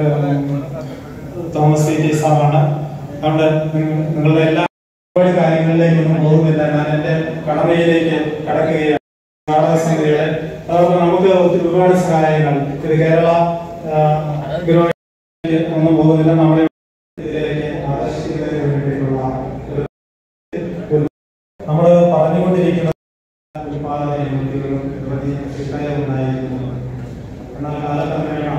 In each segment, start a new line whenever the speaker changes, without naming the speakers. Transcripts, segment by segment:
Thomas P T സാറാണ് അതുകൊണ്ട് നിങ്ങ- നിങ്ങളുടെ എല്ലാ ഒരുപാട് കാര്യങ്ങളിലേക്കൊന്നും പോകുന്നില്ല ഞാൻ എന്റെ കടമയിലേക്ക് കടക്കുകയാണ് നാടക സമിതിയുടെ അതുകൊണ്ട് നമുക്ക് ഒത്തിരി ഒരുപാട് സഹായങ്ങൾ ഇത് കേരള ആ, ഗ്രൂപ്പിലേക്ക് ഒന്നും പോകുന്നില്ല നമ്മുടെ ഇതിലേക്ക് ആകർഷിക്കുന്നതിന് വേണ്ടിയിട്ടുള്ള ഒരു- ഒരു- നമ്മൾ പറഞ്ഞുകൊണ്ടിരിക്കുന്ന ഉൽപാദന യൂണിറ്റുകളും നിരവധി ഉണ്ടായിരുന്നു എന്നാൽ കാലക്രമേണ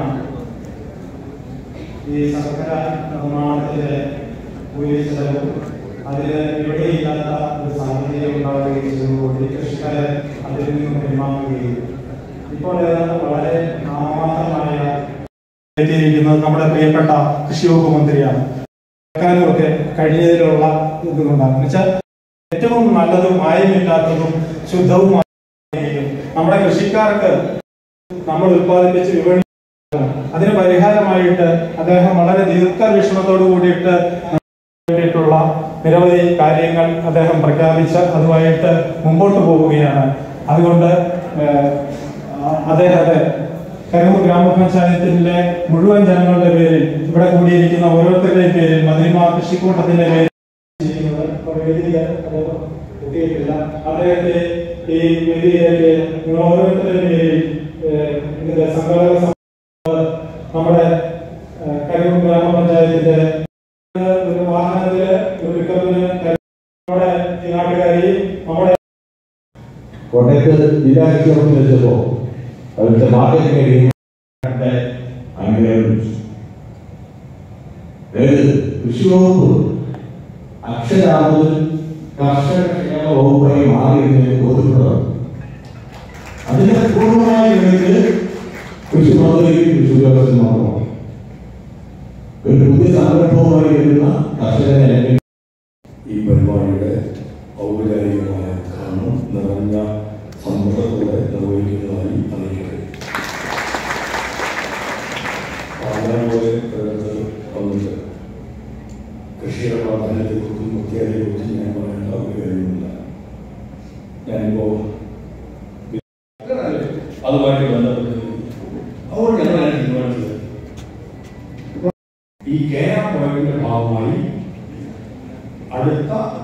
ഈ ശർക്കര നിർമ്മാണത്തിലെ കൂലി ചെലവും അതിന് ഇവിടെയില്ലാത്ത ഒരു സാഹചര്യം ഉണ്ടാവുകയും ചെയ്തുകൊണ്ട് കൃഷിക്കാരെ അതിൽ നിന്നും പിന്മാറുകയും ഇപ്പോൾ ഏതാണ്ട് വളരെ നാമമാത്രമായ എത്തിയിരിക്കുന്നത് നമ്മുടെ പ്രിയപ്പെട്ട കൃഷി വകുപ്പ് മന്ത്രിയാണ് കേൾക്കാനുമൊക്കെ കഴിഞ്ഞതിലുള്ള ഇതുകൊണ്ടാണ് എന്നുവെച്ചാൽ ഏറ്റവും നല്ലതും മായമില്ലാത്തതും ശുദ്ധവുമായ നമ്മുടെ കൃഷിക്കാർക്ക് നമ്മൾ ഉത്പാദിപ്പിച്ച് വിപണി അതിന് പരിഹാരമായിട്ട് അദ്ദേഹം വളരെ ദീർഘവീക്ഷണത്തോടു കൂടിയിട്ട് വേണ്ടിയിട്ടുള്ള നിരവധി കാര്യങ്ങൾ അദ്ദേഹം പ്രഖ്യാപിച്ച് അതുമായിട്ട് മുമ്പോട്ട് പോവുകയാണ് അതുകൊണ്ട് ഏഹ്, ആ- അദ്ദേഹത്തെ കരൂർ ഗ്രാമപഞ്ചായത്തിലെ മുഴുവൻ ജനങ്ങളുടെ പേരിൽ ഇവിടെ കൂടിയിരിക്കുന്ന ഓരോരുത്തരുടെയും പേരിൽ മതിരിമ കൃഷിക്കൂട്ടത്തിന്റെ പേരിൽ ചെയ്യുന്നത് ഇപ്പോൾ വേദിയിൽ അദ്ദേഹം എത്തിയിട്ടില്ല അദ്ദേഹത്തെ ഈ വേദിയിലേക്ക് നിങ്ങൾ ഓരോരുത്തരുടെയും പേരിൽ ഏഹ്, ഇതിന്റെ സംഘാടക സമിതി നമ്മുടെ ഏഹ്, കരൂർ ഗ്രാമപഞ്ചായത്തിന്റെ ഒരു വാഹനത്തില് ഒരു പിക്കപ്പിന് നമ്മുടെ ഈ നാട്ടുകാരി നമ്മുടെ
കോട്ടയത്ത് ജില്ലാ കൃഷി ഓഫീസിൽ വെച്ചപ്പോ അവിടുത്തെ മാർക്കറ്റിംഗ് ഏരിയ അംഗീകാരം അതായത് കൃഷി വകുപ്പ് അക്ഷരാമത്തിൽ കർഷക ക്ഷേമ വകുപ്പായി മാറിയതിന് ബോധ്യപ്പെടുന്നത് അതിന്റെ പൂർണ്ണമായ നിലയ്ക്ക് കൃഷി മന്ത്രിയും കൃഷി ഉദ്യോഗസ്ഥൻ മാത്രമാണ് ഒരു പുതിയ സംരംഭവുമായി വരുന്ന കർഷകനെ
ഈ പരിപാടിയുടെ ഔപചാരികമായ ഉദ്ഘാടനം നിറഞ്ഞ സമ്മതത്തോടെ നിർവഹിക്കുന്നതായി അറിയിക്കട്ടെ പാലാപോലെ പ്രകടനത്തിൽ വന്നിട്ട് കൃഷിയുടെ പ്രാധാന്യത്തെക്കുറിച്ചും മുഖ്യതയെക്കുറിച്ചും ഞാൻ പറയേണ്ട ഒരു കാര്യമില്ല ഞാനിപ്പോ അതുമായിട്ട് ബന്ധപ്പെട്ട് അതുകൊണ്ട് ഞങ്ങളാണ് തീരുമാനിച്ചത് ഈ കേരള പോയിന്റിന്റെ ഭാഗമായി അടുത്ത